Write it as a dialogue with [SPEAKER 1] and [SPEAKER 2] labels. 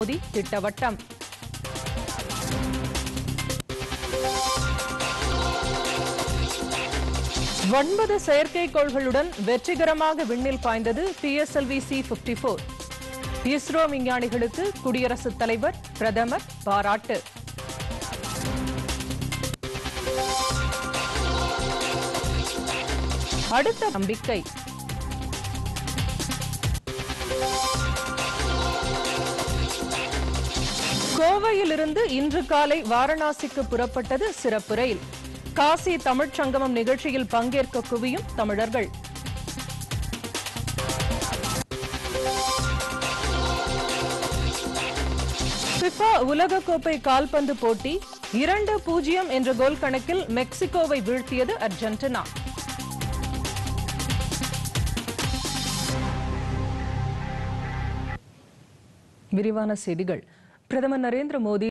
[SPEAKER 1] மோடி திட்டவட்டம் ஒன்பது செயற்கைக்கோள்களுடன் வெற்றிகரமாக விண்ணில் பாய்ந்தது PSLV C fifty four ISRO விஞ்ஞானிகளுக்கு குடியரசுத் தலைவர் பிரதமர் பாராட்டு அடுத்த நம்பிக்கை கோவையிலிருந்து இன்று காலை வாரணாசிக்கு புறப்பட்டது சிறப்பு ரயில் காசி தமிழ்ச் சங்கமம் நிகழ்ச்சியில் பங்கேற்க குவியும் தமிழர்கள் பிஃபா உலகக்கோப்பை கால்பந்து போட்டி இரண்டு பூஜ்ஜியம் என்ற கோல் கணக்கில் மெக்சிகோவை வீழ்த்தியது அர்ஜென்டினா விரிவான செய்திகள் பிரதமர் நரேந்திர மோடி